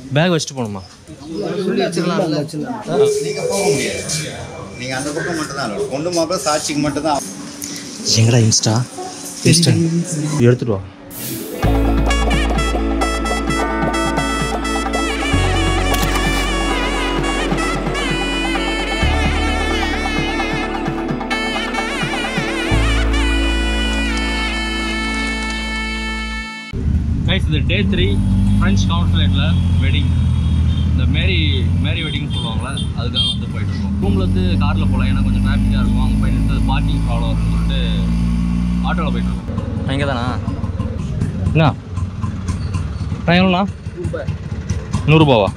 Back வச்சுட்டு போகணுமா நீங்க போக முடியாது நீங்க அந்த பக்கம் மட்டும் தான் பொண்ணு மாப்பிள்ள சாட்சிக்கு மட்டும் தான் எங்கடா இன்ஸ்டா இன்ஸ்டா எடுத்துட்டு வா கைஸ் இது டே த்ரீ ஃப்ரெஞ்ச் கவுன்சிலேட்டில் வெட்டிங் இந்த மேரி மேரி வெட்டிங்னு சொல்லுவாங்கள்ல அதுக்காக வந்து போயிட்டு இருக்கோம் ரூமில் வந்து காரில் போகலாம் ஏன்னா கொஞ்சம் டிராஃபிக்காக இருக்கும் அங்கே போய் நின்று பார்க்கிங் ப்ராப்ளம் வரும்னு சொல்லிட்டு ஆட்டோவில் போயிட்டு இருக்கோம் இங்கே தானா என்ன நான் எவ்வளோண்ணா நூறுரூபாவா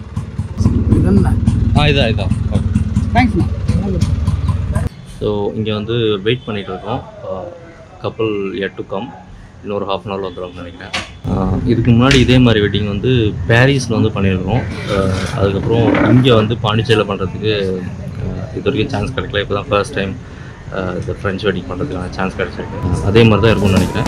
ஆ இதா இதா ஓகே ஸோ இங்கே வந்து வெயிட் பண்ணிகிட்டு இருக்கோம் கப்பல் எட் டு கம் இன்னொரு ஹாஃப் அன் ஹவர் வந்துடும் நினைக்கிறேன் ஆஹ் இதுக்கு முன்னாடி இதே மாதிரி வெட்டிங் வந்து பாரிஸில் வந்து பண்ணியிருக்கோம் ஆஹ் அதுக்கப்புறம் இங்கே வந்து பாண்டிச்சேரியில் பண்ணுறதுக்கு இது வரைக்கும் சான்ஸ் கிடைக்கல இப்போ தான் ஃபர்ஸ்ட் டைம் இந்த ஃப்ரெஞ்ச் வெட்டிங் பண்ணுறதுக்கான சான்ஸ் கிடைச்சிருக்கு அதே மாதிரி தான் இருக்கும்னு நினைக்கிறேன்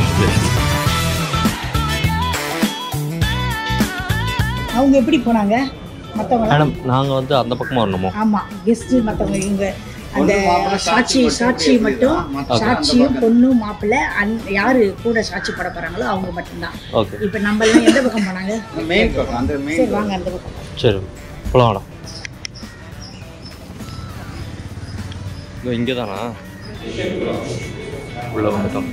அவங்க எப்படி போனாங்க மற்றவங்க மேடம் நாங்கள் வந்து அந்த பக்கமாக வரணுமோ ஆமாம் கெஸ்ட்டு மற்றவங்க இவங்க அந்த சாட்சி சாட்சி மட்டும் சாட்சியும் பொண்ணு மாப்பிள்ளை அந் யாரு கூட சாட்சி போட போறாங்களோ அவங்க மட்டும்தான் ஓகே இப்போ நம்ம எல்லாம் எந்த பக்கம் போனாங்க மெயின் பக்கம் அந்த மெயின் சரி வாங்க அந்த பக்கம் சரி போலாம் வாடா இதோ இங்கே தானா உள்ளே வந்துட்டோம்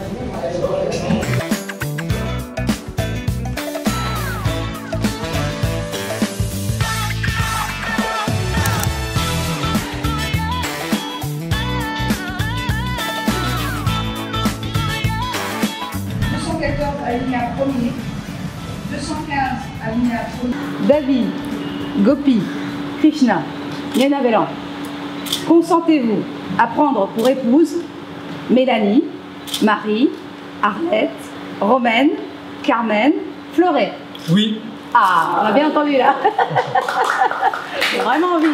David, Gopi, Krishna, Yanavelan, consentez-vous à prendre pour épouse Mélanie, Marie, Arlette, Romaine, Carmen, Fleuret Oui. Ah, on a bien entendu là. J'ai vraiment envie.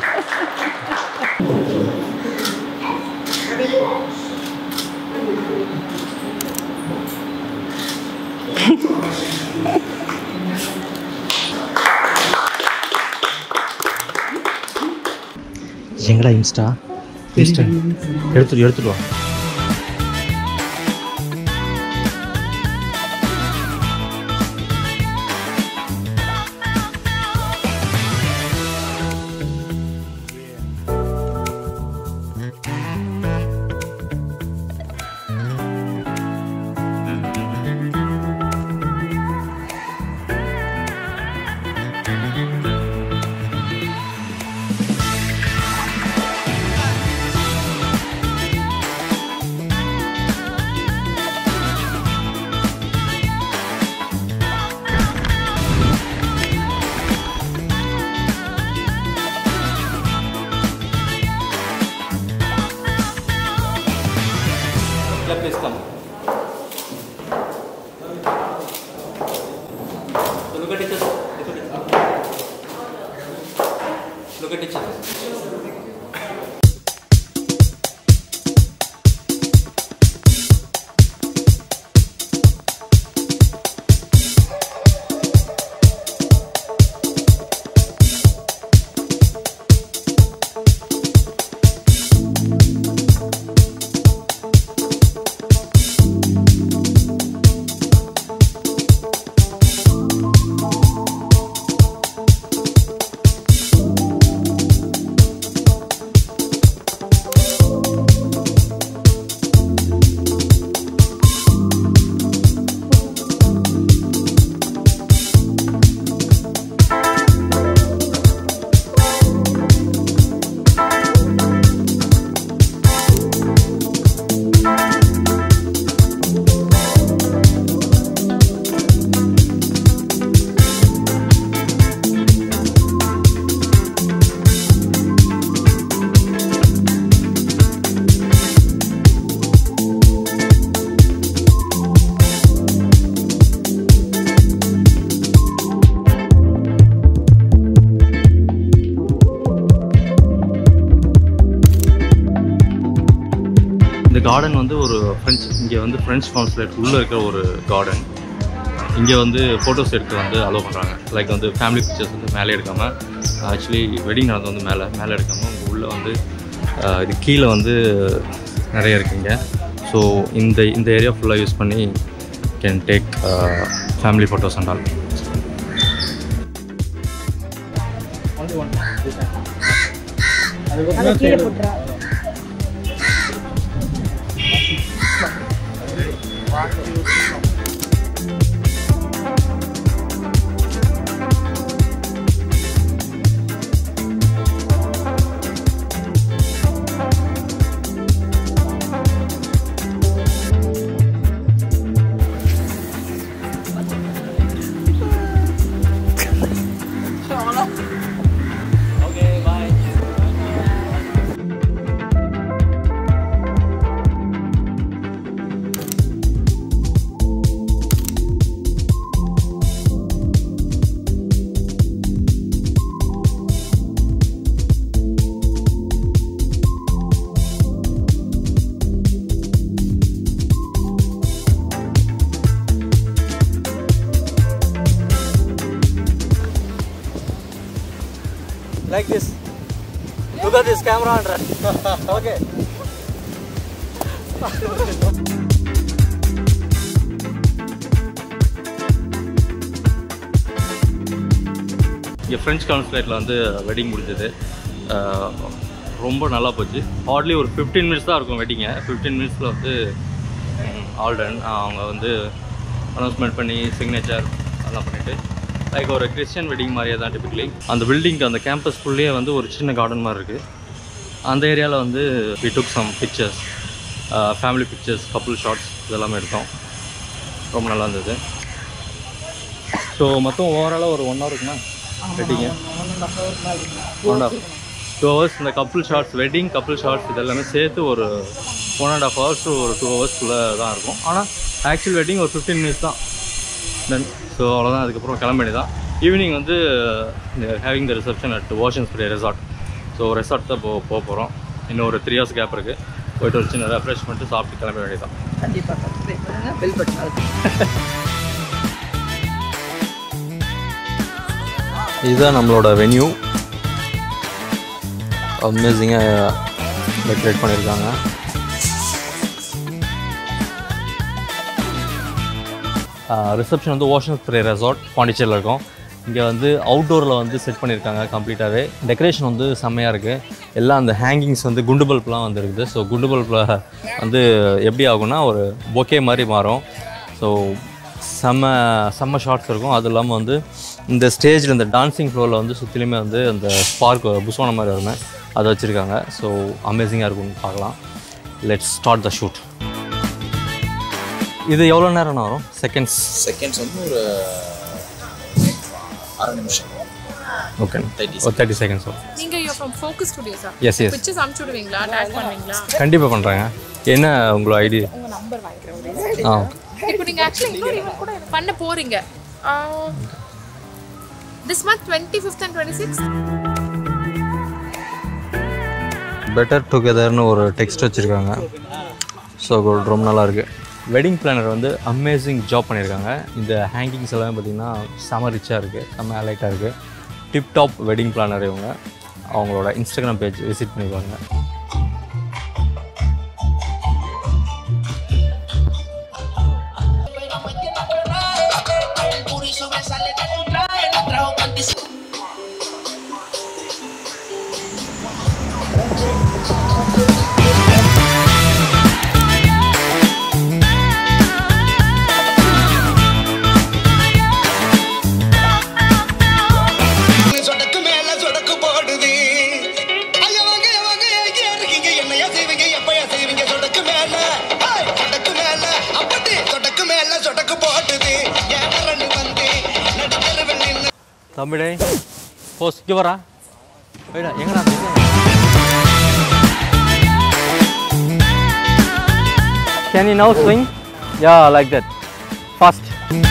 எங்கடா இன்ஸ்டா இன்ஸ்டா எடுத்துட்டு எடுத்துட்டு வா Yeah, please come. So look at each other. Look at each other. Look at each other. இந்த garden வந்து ஒரு French இங்கே வந்து French consulate உள்ளே இருக்கிற ஒரு கார்டன் இங்கே வந்து ஃபோட்டோஸ் எடுக்க வந்து அலோவ் பண்ணுறாங்க லைக் வந்து ஃபேமிலி பிக்சர்ஸ் வந்து மேலே எடுக்காமல் ஆக்சுவலி வெட்டிங் நடந்து வந்து மேலே மேலே எடுக்காமல் உங்கள் உள்ளே வந்து ஆஹ், இது கீழே வந்து நிறைய இருக்குங்க ஸோ இந்த இந்த ஏரியா ஃபுல்லாக யூஸ் பண்ணி can take family photos and all அதை கீழே போட்டுறா like this. Look at this camera, Andra. okay. இங்கே ஃப்ரெஞ்ச் கான்சுலேட்டில் வந்து வெட்டிங் முடிஞ்சது அஹ், ரொம்ப நல்லா போச்சு ஹார்ட்லி ஒரு ஃபிஃப்டீன் மினிட்ஸ் தான் இருக்கும் வெட்டிங்க ஃபிஃப்டீன் மினிட்ஸில் வந்து ஆல் டன் அவங்க வந்து அனௌன்ஸ்மெண்ட் பண்ணி சிக்னேச்சர் அதெல்லாம் பண்ணிவிட்டு லைக் ஒரு கிறிஸ்டியன் வெட்டிங் மாதிரியே தான் டிபிக்கலி அந்த பில்டிங் அந்த கேம்பஸ் ஃபுல்லே வந்து ஒரு சின்ன கார்டன் மாதிரி இருக்குது அந்த ஏரியாவில் வந்து we took some pictures family pictures couple shots இதெல்லாமே எடுத்தோம் ரொம்ப நல்லா இருந்தது ஸோ மொத்தம் ஓவராலாக ஒரு ஒன் ஹவர் இருக்குண்ணா வெட்டிங்க ஒன் ஹவர் டூ ஹவர்ஸ் இந்த couple shots wedding couple shots இதெல்லாமே சேர்த்து ஒரு ஒன் அண்ட் ஹாஃப் ஹவர்ஸ் ஒரு டூ ஹவர்ஸ்க்குள்ளே தான் இருக்கும் ஆனால் ஆக்சுவல் வெட்டிங் ஒரு ஃபிஃப்டீன் மினிட்ஸ் தான் தென் ஸோ அவ்வளோதான் அதுக்கப்புறம் கிளம்பி தான் ஈவினிங் வந்து having the reception at Ocean Spray Resort so resort தான் போ போக போகிறோம் இன்னும் ஒரு த்ரீ ஹவர்ஸ் கேப் இருக்குது போயிட்டு ஒரு சின்ன ரெஃப்ரெஷ் பண்ணிட்டு சாப்பிட்டு கிளம்ப வேண்டியதான் கண்டிப்பாக சப்ஸ்கிரைப் பண்ணுங்க பெல் பட்டன் அழுத்துங்க இதுதான் நம்மளோட வென்யூ அமேசிங்காக டெக்கரேட் பண்ணியிருக்காங்க ரிசப்ஷன் வந்து ஓஷன் ஸ்ப்ரே ரெசார்ட் பாண்டிச்சேரியில் இருக்கும் இங்கே வந்து அவுட்டோரில் வந்து செட் பண்ணியிருக்காங்க கம்ப்ளீட்டாகவே டெக்கரேஷன் வந்து செம்மையாக இருக்குது எல்லாம் அந்த ஹேங்கிங்ஸ் வந்து குண்டு பல்ப்லாம் வந்து இருக்குது ஸோ குண்டு பல்பில் வந்து எப்படி ஆகும்னா ஒரு பொக்கே மாதிரி மாறும் ஸோ செம்ம செம்ம ஷார்ட்ஸ் இருக்கும் அது இல்லாமல் வந்து இந்த ஸ்டேஜில் இந்த டான்சிங் ஃப்ளோரில் வந்து சுற்றிலுமே வந்து அந்த ஸ்பார்க் புஸ்வான மாதிரி வருமே அதை வச்சுருக்காங்க ஸோ அமேசிங்காக இருக்கும்னு பார்க்கலாம் லெட்ஸ் ஸ்டார்ட் த ஷூட் இது எவ்வளோ நேரம் வரும் செகண்ட்ஸ் செகண்ட்ஸ் வந்து ஒரு அரை நிமிஷம் ஓகே ஒரு தேர்ட்டி செகண்ட்ஸ் வரும் நீங்க யூ ஃப்ரம் ஃபோக்கஸ் ஸ்டுடியோஸா எஸ் எஸ் பிக்சர்ஸ் அனுப்பிச்சு விடுவீங்களா டேக் பண்ணுவீங்களா கண்டிப்பாக பண்ணுறாங்க என்ன உங்களோட ஐடி உங்க நம்பர் வாங்கிக்கிறேன் ஆ இப்போ நீங்க ஆக்சுவலி இன்னொரு event கூட பண்ண போறீங்க this month twenty fifth and twenty six better டுகெதர்னு ஒரு டெக்ஸ்ட் வச்சுருக்காங்க ஸோ ரொம்ப நல்லா இருக்குது வெட்டிங் பிளானர் வந்து அமேசிங் ஜாப் பண்ணியிருக்காங்க இந்த ஹேங்கிங்ஸ் எல்லாமே பார்த்திங்கன்னா செம ரிச்சாக இருக்குது செம ஹைலைட்டாக இருக்குது டிப் டாப் வெட்டிங் பிளானர் இவங்க அவங்களோட இன்ஸ்டாகிராம் பேஜ் விசிட் பண்ணி பாருங்க சொடக்கு மேல சொடக்கு போடுது ஐயா வாங்க ஐயா வாங்க எங்க இருக்கீங்க என்னையா செய்வீங்க எப்பயா செய்வீங்க சொடக்கு மேல ஹேய், சொடக்கு மேல அப்படி சொடக்கு மேல சொடக்கு போடுது என் வரன்னு வந்து நடுத்தருவில் நின்னு தமிழே போஸ் இங்கே வரா போயிடா எங்கடா can you now swing yeah like that fast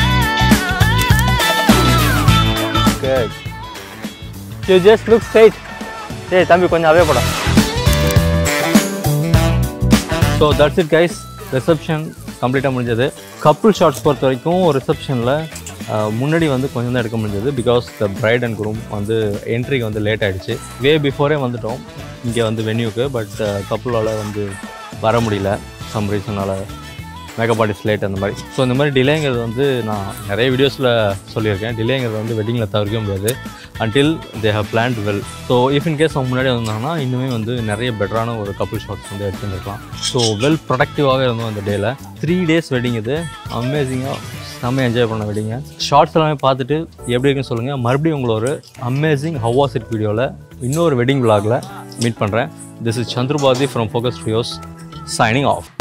good you just look straight ஏய் தம்பி கொஞ்சம் அவே போடா so that's it guys reception கம்ப்ளீட்டாக முடிஞ்சது கப்புள் ஷார்ட்ஸ் பொறுத்த வரைக்கும் ரிசப்ஷனில் முன்னாடி வந்து கொஞ்சம் தான் எடுக்க முடிஞ்சது because the bride and groom வந்து என்ட்ரிக்கு வந்து லேட் ஆகிடுச்சு வே பிஃபோரே வந்துட்டோம் இங்கே வந்து வென்யூக்கு பட் கப்புளால் வந்து வர முடியல சம் ரீசனால் மேக்கப் ஆர்டிஸ்ட் லேட் அந்த மாதிரி ஸோ இந்த மாதிரி டிலேங்கிறது வந்து நான் நிறைய வீடியோஸில் சொல்லியிருக்கேன் டிலேங்கிறது வந்து வெட்டிங்கில் தவிர்க்க முடியாது until they have planned well so if in case அவங்க முன்னாடி வந்தாங்கன்னா இன்னுமே வந்து நிறைய பெட்டரான ஒரு கப்புள் ஷாட்ஸ் வந்து எடுத்துருக்கலாம் ஸோ வெல் ப்ரொடக்டிவாகவே இருந்தோம் அந்த டேயில் த்ரீ டேஸ் வெட்டிங் இது அமேசிங்காக செம்ம என்ஜாய் பண்ண வெட்டிங்க ஷார்ட்ஸ் எல்லாமே பார்த்துட்டு எப்படி இருக்குன்னு சொல்லுங்கள் மறுபடியும் உங்களை ஒரு அமேசிங் ஹவாஸ் இட் வீடியோவில் இன்னொரு வெட்டிங் vlogல மீட் பண்ணுறேன் this is Chandrapathi from Focus Studios signing of